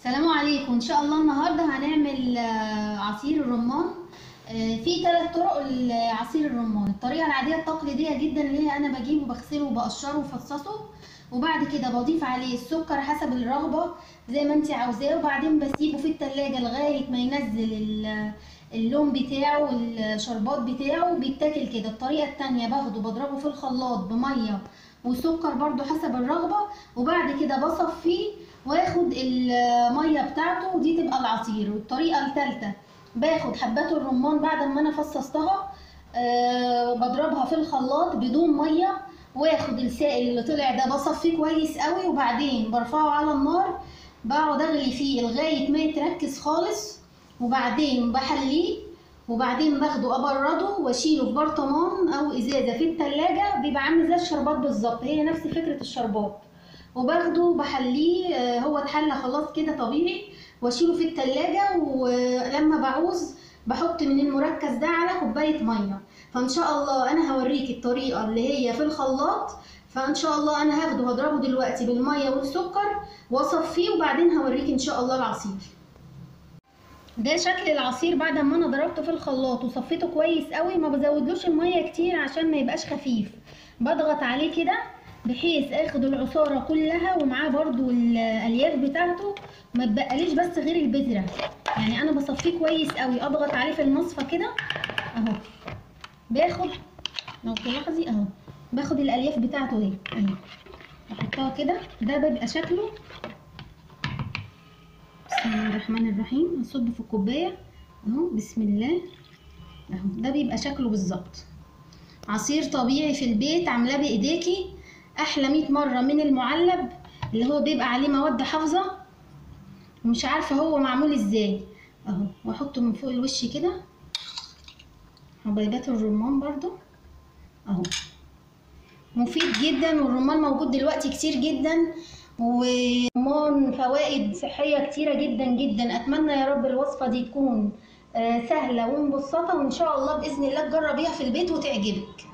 السلام عليكم ان شاء الله النهارده هنعمل آه، عصير الرمان آه، في ثلاث طرق لعصير الرمان الطريقه العاديه التقليديه جدا اللي هي انا بجيبه بغسله وبقشره وفصصه وبعد كده بضيف عليه السكر حسب الرغبه زي ما انت عاوزاه وبعدين بسيبه في التلاجة لغايه ما ينزل ال- اللون بتاعه والشربات بتاعه بيتاكل كده الطريقه التانية باخده بضربه في الخلاط بميه وسكر برضو حسب الرغبه وبعد كده بصفيه واخد الميه بتاعته ودي تبقى العصير والطريقه الثالثه باخد حبات الرمان بعد ما انا فصصتها أه بضربها في الخلاط بدون ميه واخد السائل اللي طلع ده بصفيه كويس قوي وبعدين برفعه على النار بقعد اغلي فيه لغايه ما يتركز خالص وبعدين بحليه وبعدين باخده ابرده واشيله في برطمان او ازازه في التلاجة بيبقى عامل زي الشربات بالظبط هي نفس فكره الشربات وباخده بحليه آه، هو اتحلى خلاص كده طبيعي واشيله في التلاجة ولما بعوز بحط من المركز ده على كوباية مية فان شاء الله انا هوريك الطريقة اللي هي في الخلاط فان شاء الله انا هاخده هضربه دلوقتي بالمية والسكر واصفيه وبعدين هوريك ان شاء الله العصير ده شكل العصير بعد ما انا ضربته في الخلاط وصفيته كويس قوي ما بزودلوش الميه كتير عشان ما يبقاش خفيف بضغط عليه كده بحيث اخد العصاره كلها ومعاه برضو الالياف بتاعته ما تبقاليش بس غير البذره يعني انا بصفيه كويس قوي اضغط عليه في المصفى كده اهو باخد لو تلاحظي اهو باخد الالياف بتاعته اهي اهي احطها كده ده بيبقى شكله بسم الله الرحمن الرحيم هصب في الكوبايه اهو بسم الله اهو ده بيبقى شكله بالظبط عصير طبيعي في البيت عاملاه بايديكي احلى 100 مره من المعلب اللي هو بيبقى عليه مواد حافظه ومش عارفه هو معمول ازاي اهو واحطه من فوق الوش كده حبيبات الرمان برضو اهو مفيد جدا والرمان موجود دلوقتي كتير جدا ورمان فوائد صحية كتيرة جدا جدا أتمنى يا رب الوصفة دي تكون آه، سهلة ومبسطة وإن شاء الله بإذن الله تجربيها في البيت وتعجبك